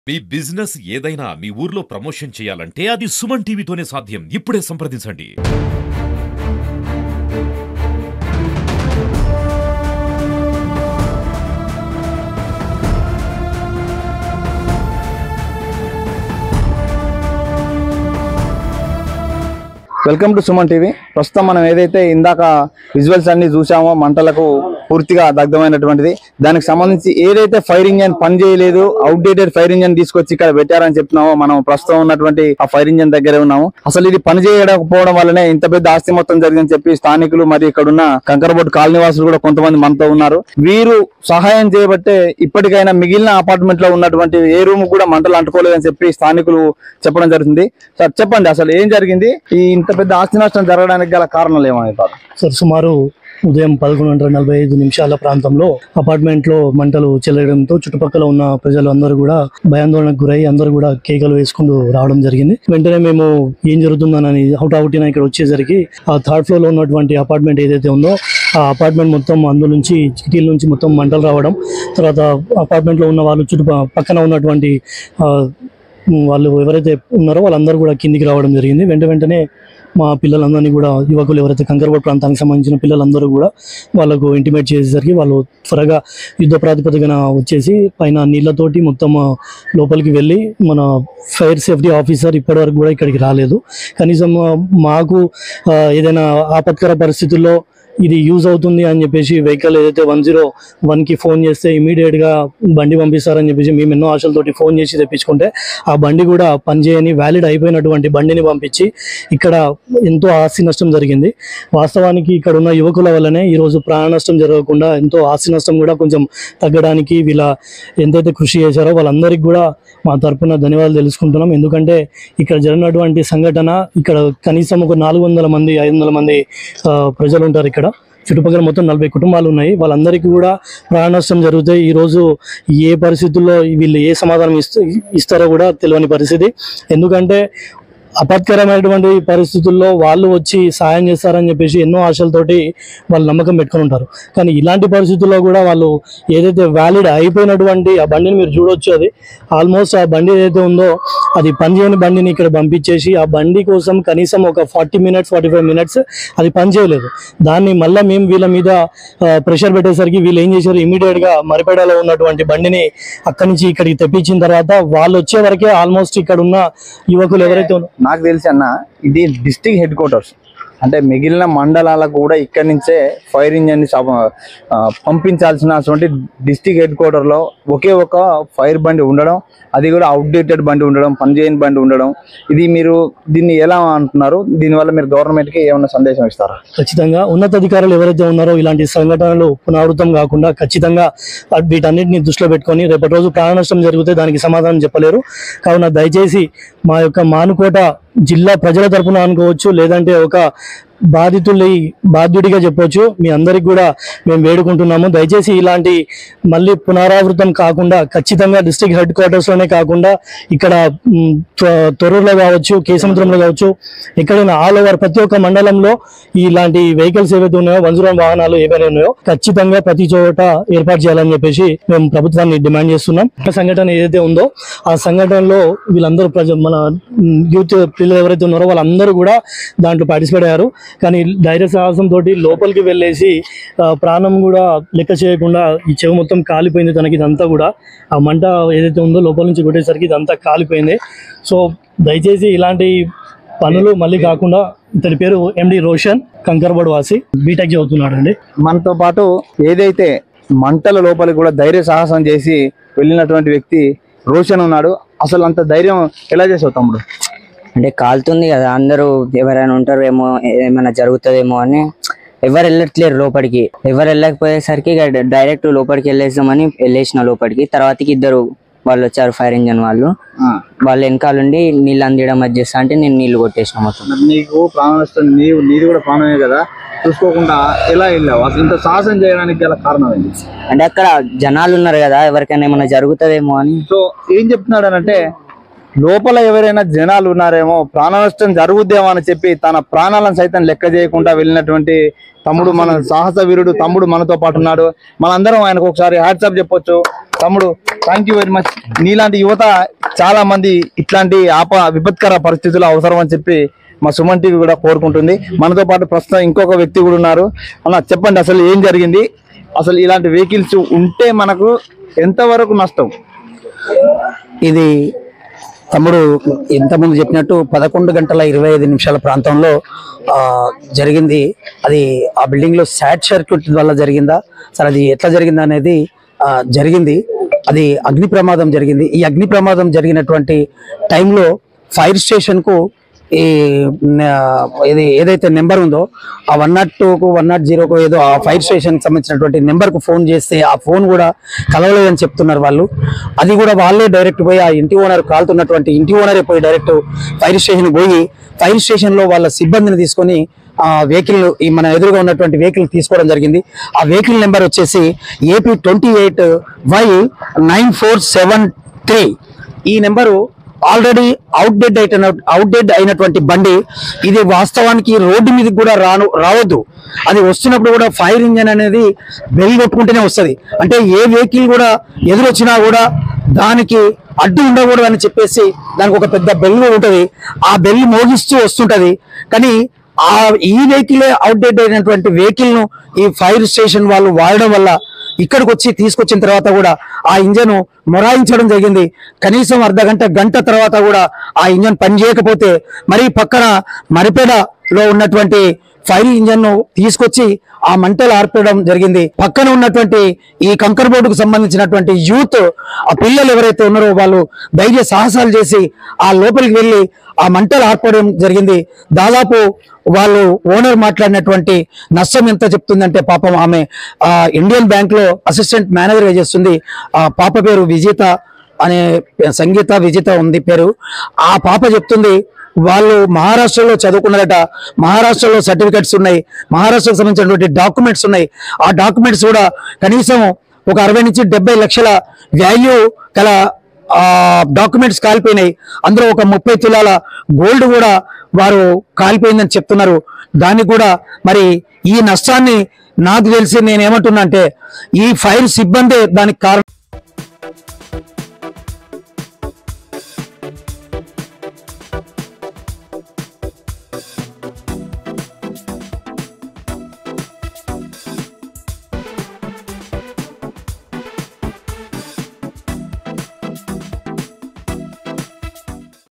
మీ business ఏదైనా మీ ఊర్లో promotion చేయాలంటే అది సుమన్ టీవీతోనే సాధ్యం ఇప్పుడే సంప్రదించండి వెల్కమ్ టు సుమన్ టీవీ ప్రస్తుతం మనం ఏదైతే ఇందాక విజువల్స్ అన్ని చూసామో మంటలకు పూర్తిగా దగ్ధమైనటువంటిది దానికి సంబంధించి ఏదైతే ఫైర్ ఇంజన్ పని చేయలేదు అవుట్డేటెడ్ ఫైర్ ఇంజన్ తీసుకొచ్చి ఇక్కడ పెట్టారని చెప్తున్నామో మనం ప్రస్తుతం ఉన్నటువంటి ఆ ఫైర్ ఇంజన్ దగ్గరే ఉన్నాము అసలు ఇది పని చేయకపోవడం వల్లనే ఇంత పెద్ద ఆస్తి మొత్తం జరిగిందని చెప్పి స్థానికులు మరియు ఇక్కడ ఉన్న కంకరబోర్డు కాలనీవాసులు కూడా కొంతమంది మనతో ఉన్నారు వీరు సహాయం చేయబట్టే ఇప్పటికైనా మిగిలిన అపార్ట్మెంట్ లో ఉన్నటువంటి ఏ రూమ్ కూడా మంటలు అంటుకోలేదని చెప్పి స్థానికులు చెప్పడం జరుగుతుంది సార్ చెప్పండి అసలు ఏం జరిగింది ఈ ఇంత పెద్ద ఆస్తి నష్టం జరగడానికి గల కారణాలు ఏమవుతారు సార్ సుమారు ఉదయం పదకొండు గంటల నలభై ఐదు నిమిషాల ప్రాంతంలో అపార్ట్మెంట్ లో మంటలు చెల్లడంతో చుట్టుపక్కల ఉన్న ప్రజలు అందరూ కూడా భయాందోళనకు గురై అందరూ కూడా కేకలు వేసుకుంటూ రావడం జరిగింది వెంటనే మేము ఏం జరుగుతుందని అవుట్ అవుటిన ఇక్కడ వచ్చేసరికి ఆ థర్డ్ ఫ్లోర్ లో ఉన్నటువంటి అపార్ట్మెంట్ ఏదైతే ఉందో ఆ అపార్ట్మెంట్ మొత్తం అందు నుంచి కిటికీల నుంచి మొత్తం మంటలు రావడం తర్వాత అపార్ట్మెంట్ లో ఉన్న వాళ్ళు చుట్టూ పక్కన ఉన్నటువంటి ఆ, వాళ్ళు ఎవరైతే ఉన్నారో వాళ్ళందరూ కూడా కిందికి రావడం జరిగింది వెంట వెంటనే మా పిల్లలందరినీ కూడా యువకులు ఎవరైతే కంకరబోట్ ప్రాంతానికి సంబంధించిన పిల్లలందరూ కూడా వాళ్ళకు ఇంటిమేట్ చేసేసరికి వాళ్ళు త్వరగా యుద్ధ ప్రాతిపదికన వచ్చేసి పైన నీళ్ళతోటి మొత్తం ఆ, లోపలికి వెళ్ళి మన ఫైర్ సేఫ్టీ ఆఫీసర్ ఇప్పటివరకు కూడా ఇక్కడికి రాలేదు కనీసం ఆ, మాకు ఆ, ఏదైనా ఆపత్కర పరిస్థితుల్లో ఇది యూజ్ అవుతుంది అని చెప్పేసి వెహికల్ ఏదైతే వన్ జీరో వన్కి ఫోన్ చేస్తే immediate గా బండి పంపిస్తారని చెప్పేసి మేము ఎన్నో ఆశలతోటి ఫోన్ చేసి తెప్పించుకుంటే ఆ బండి కూడా పనిచేయని వ్యాలిడ్ అయిపోయినటువంటి బండిని పంపించి ఇక్కడ ఎంతో ఆస్తి నష్టం జరిగింది వాస్తవానికి ఇక్కడ ఉన్న యువకుల వల్లనే ఈరోజు ప్రాణ నష్టం జరగకుండా ఎంతో ఆస్తి నష్టం కూడా కొంచెం తగ్గడానికి వీళ్ళ ఎంతైతే కృషి చేశారో వాళ్ళందరికీ కూడా మా తరపున ధన్యవాదాలు తెలుసుకుంటున్నాం ఎందుకంటే ఇక్కడ జరిగినటువంటి సంఘటన ఇక్కడ కనీసం ఒక నాలుగు వందల మంది ఐదు వందల మంది ఆ, ప్రజలు ఉంటారు ఇక్కడ చుట్టుపక్కల మొత్తం నలభై కుటుంబాలు ఉన్నాయి వాళ్ళందరికీ కూడా ప్రాణ నష్టం జరిగితే ఈ రోజు ఏ పరిస్థితుల్లో వీళ్ళు ఏ సమాధానం ఇస్త ఇస్తారో కూడా తెలియని పరిస్థితి ఎందుకంటే అపత్కరమైనటువంటి పరిస్థితుల్లో వాళ్ళు వచ్చి సాయం చేస్తారని చెప్పేసి ఎన్నో ఆశలతోటి వాళ్ళు నమ్మకం పెట్టుకొని ఉంటారు కానీ ఇలాంటి పరిస్థితుల్లో కూడా వాళ్ళు ఏదైతే వ్యాలిడ్ అయిపోయినటువంటి ఆ బండిని మీరు చూడొచ్చు అది ఆల్మోస్ట్ ఆ బండి ఏదైతే ఉందో అది పనిచేయని బండిని ఇక్కడ పంపించేసి ఆ బండి కోసం కనీసం ఒక forty minutes forty five minutes అది పనిచేయలేదు దాన్ని మళ్ళీ మేము వీళ్ళ మీద ప్రెషర్ పెట్టేసరికి వీళ్ళు ఏం చేశారు ఇమీడియట్ గా మరిపేడలో ఉన్నటువంటి బండిని అక్కడి నుంచి ఇక్కడికి తెప్పించిన తర్వాత వాళ్ళు వచ్చే వరకే ఆల్మోస్ట్ ఇక్కడ ఉన్న యువకులు ఎవరైతే ఉన్నారో నాకు తెలిసి అన్న ఇది డిస్టిక్ హెడ్ క్వార్టర్స్ అంటే మిగిలిన మండలాలకు కూడా ఇక్కడి నుంచే ఫైర్ ఇంజన్ పంపించాల్సినటువంటి డిస్టిక్ హెడ్ క్వార్టర్ లో ఒకే ఒక ఫైర్ బండి ఉండడం అది కూడా అవుట్డేటెడ్ బండి ఉండడం పనిచేయని బండి ఉండడం ఇది మీరు దీన్ని ఎలా అంటున్నారు దీనివల్ల మీరు గవర్నమెంట్ కి ఏమైనా సందేశం ఇస్తారా ఖచ్చితంగా ఉన్నతాధికారులు ఎవరైతే ఉన్నారో ఇలాంటి సంఘటనలు పునరావృతం కాకుండా ఖచ్చితంగా వీటన్నిటిని దృష్టిలో పెట్టుకొని రేపటి రోజు ప్రాణ నష్టం జరిగితే దానికి సమాధానం చెప్పలేరు కావున దయచేసి మా యొక్క మానుకోట జిల్లా ప్రజల తరపున అనుకోవచ్చు లేదంటే ఒక బాధితుల్ని బాధ్యుడిగా చెప్పొచ్చు మీ అందరికి కూడా మేము వేడుకుంటున్నాము దయచేసి ఇలాంటి మళ్ళీ పునరావృతం కాకుండా ఖచ్చితంగా డిస్ట్రిక్ట్ హెడ్ క్వార్టర్స్ లోనే కాకుండా ఇక్కడ మ్, త్వ- తొర్రూరులో కావచ్చు కేసముద్రంలో కావచ్చు ఎక్కడైనా ఆల్ ఓవర్ ప్రతి ఒక్క మండలంలో ఇలాంటి వెహికల్స్ ఏవైతే ఉన్నాయో వన్ జీరో వాహనాలు ఏవైనా ఉన్నాయో ఖచ్చితంగా ప్రతి చోట ఏర్పాటు చేయాలని చెప్పేసి మేము ప్రభుత్వాన్ని డిమాండ్ చేస్తున్నాం ఒక సంఘటన ఏదైతే ఉందో ఆ సంఘటనలో వీళ్ళందరూ ప్రజ మన యూత్ పిల్లలు ఎవరైతే ఉన్నారో వాళ్ళందరూ కూడా దాంట్లో పార్టిసిపేట్ అయ్యారు కానీ ధైర్య సాహసం తోటి లోపలికి వెళ్ళేసి ఆ, ప్రాణం కూడా లెక్క చేయకుండా ఈ చెవి మొత్తం కాలిపోయింది తనకి ఇదంతా కూడా ఆ మంట ఏదైతే ఉందో లోపల నుంచి కొట్టేసరికి ఇదంతా కాలిపోయింది సో దయచేసి ఇలాంటి పనులు మళ్ళీ కాకుండా ఇతని పేరు ఎండి రోషన్ కంకర్బడ్ వాసి బీటెక్ చదువుతున్నాడు అండి మనతో పాటు ఏదైతే మంటల లోపలికి కూడా ధైర్య సాహసం చేసి వెళ్ళినటువంటి వ్యక్తి రోషన్ ఉన్నాడు అసలు అంత ధైర్యం ఎలా చేసావు తమ్ముడు అంటే కాలుతుంది కదా అందరూ ఎవరైనా ఉంటారు ఏమో ఏమైనా జరుగుతుందేమో అని ఎవరు వెళ్ళట్లేరు లోపలికి ఎవరు వెళ్ళకపోయేసరికి ఇక డైరెక్ట్ లోపలికి వెళ్ళేసామని వెళ్ళేసిన లోపలికి తర్వాతకి ఇద్దరు వాళ్ళు వచ్చారు ఫైర్ ఇంజన్ వాళ్ళు వాళ్ళు వెనకాలండి నీళ్ళు అందియడం అది చేస్తా అంటే నేను నీళ్లు కొట్టేసిన మొత్తం మరి నీకు ప్రాణ నష్టం నీవు నీది కూడా ప్రాణమే కదా చూసుకోకుండా ఎలా వెళ్ళావు అసలు ఇంత సాహసం చేయడానికి గల కారణం ఏంటి అంటే అక్కడ జనాలు ఉన్నారు కదా ఎవరికైనా ఏమైనా జరుగుతుందేమో అని సో ఏం చెప్తున్నాడు అంటే లోపల ఎవరైనా జనాలు ఉన్నారేమో ప్రాణ నష్టం జరుగుద్దేమో అని చెప్పి తన ప్రాణాలను సైతం లెక్క చేయకుండా వెళ్ళినటువంటి తమ్ముడు మన సాహస వీరుడు తమ్ముడు మనతో పాటు ఉన్నాడు మనందరం ఆయనకు ఒకసారి హ్యాట్సాప్ చెప్పొచ్చు తమ్ముడు థ్యాంక్ యూ వెరీ మచ్ నీలాంటి యువత చాలా మంది ఇట్లాంటి ఆప విపత్కర పరిస్థితులు అవసరం అని చెప్పి మా సుమన్ టీవీ కూడా కోరుకుంటుంది మనతో పాటు ప్రస్తుతం ఇంకొక వ్యక్తి కూడా ఉన్నారు అన్న చెప్పండి అసలు ఏం జరిగింది అసలు ఇలాంటి వెహికల్స్ ఉంటే మనకు ఎంతవరకు నష్టం ఇది తమ్ముడు ఇంతకుముందు చెప్పినట్టు పదకొండు గంటల ఇరవై ఐదు నిమిషాల ప్రాంతంలో ఆ, జరిగింది అది ఆ బిల్డింగ్ లో శాట్ సర్క్యూట్ వల్ల జరిగిందా సరే అది ఎట్లా జరిగింది అనేది ఆ, జరిగింది అది అగ్ని ప్రమాదం జరిగింది ఈ అగ్ని ప్రమాదం జరిగినటువంటి టైంలో ఫైర్ స్టేషన్ కు ఈ న- ఇది ఏదైతే నెంబర్ ఉందో ఆ వన్ నాట్ టూకు వన్ నాట్ జీరోకు ఏదో ఆ ఫైర్ స్టేషన్ సంబంధించినటువంటి నెంబర్కు ఫోన్ చేస్తే ఆ ఫోన్ కూడా కలవలేదని చెప్తున్నారు వాళ్ళు అది కూడా వాళ్ళే డైరెక్ట్ పోయి ఆ ఇంటి ఓనర్ కాలుతున్నటువంటి ఇంటి ఓనరే పోయి డైరెక్ట్ ఫైర్ స్టేషన్ పోయి ఫైర్ స్టేషన్ లో వాళ్ళ సిబ్బందిని తీసుకొని ఆ వెహికల్ ఈ మన ఎదురుగా ఉన్నటువంటి వెహికల్ తీసుకోవడం జరిగింది ఆ వెహికల్ నెంబర్ వచ్చేసి AP twenty eight Y nine four seven three ఈ నెంబరు ఆల్రెడీ అవుట్డేట్ అయిన అవుట్డేట్ అయినటువంటి బండి ఇది వాస్తవానికి రోడ్డు మీదకి కూడా రాను రావద్దు అది వస్తున్నప్పుడు కూడా ఫైర్ ఇంజన్ అనేది బెల్ కొట్టుకుంటూనే వస్తది అంటే ఏ వెహికల్ కూడా ఎదురొచ్చినా కూడా దానికి అడ్డు ఉండకూడదు అని చెప్పేసి దానికి ఒక పెద్ద బెల్ ఉంటది ఆ బెల్ మోగిస్తూ వస్తుంటది కానీ ఆ ఈ వెహికల్ అవుట్డేట్ అయినటువంటి వెహికల్ ను ఈ ఫైర్ స్టేషన్ వాళ్ళు వాడడం వల్ల ఇక్కడికి వచ్చి తీసుకొచ్చిన తర్వాత కూడా ఆ ఇంజన్ మొరాయించడం జరిగింది కనీసం అర్ధ గంట గంట తర్వాత కూడా ఆ ఇంజన్ పనిచేయకపోతే మరి పక్కన మరిపేడలో ఉన్నటువంటి ఫైర్ ఇంజన్ ను తీసుకొచ్చి ఆ మంటలు ఆర్పడం జరిగింది పక్కన ఉన్నటువంటి ఈ కంకర్ బోర్డుకు సంబంధించినటువంటి యూత్ ఆ పిల్లలు ఎవరైతే ఉన్నారో వాళ్ళు ధైర్య సాహసాలు చేసి ఆ లోపలికి వెళ్ళి ఆ మంటలు ఆర్పడం జరిగింది దాదాపు వాళ్ళు ఓనర్ మాట్లాడినటువంటి నష్టం ఎంత చెప్తుందంటే పాపం ఆమె ఆ ఇండియన్ బ్యాంక్ లో అసిస్టెంట్ మేనేజర్ గా చేస్తుంది ఆ పాప పేరు విజేత అనే సంగీత విజిత ఉంది పేరు ఆ పాప చెప్తుంది వాళ్ళు మహారాష్ట్రలో చదువుకున్నారట మహారాష్ట్రలో సర్టిఫికెట్స్ ఉన్నాయి మహారాష్ట్రకు సంబంధించినటువంటి డాక్యుమెంట్స్ ఉన్నాయి ఆ డాక్యుమెంట్స్ కూడా కనీసం ఒక అరవై నుంచి డెబ్బై లక్షల వాల్యూ గల ఆ డాక్యుమెంట్స్ కాలిపోయినాయి అందులో ఒక ముప్పై తులాల గోల్డ్ కూడా వారు కాలిపోయిందని చెప్తున్నారు దానికి కూడా మరి ఈ నష్టాన్ని నాకు తెలిసి నేను ఏమంటున్నా అంటే ఈ ఫైర్ సిబ్బందే దానికి కారణం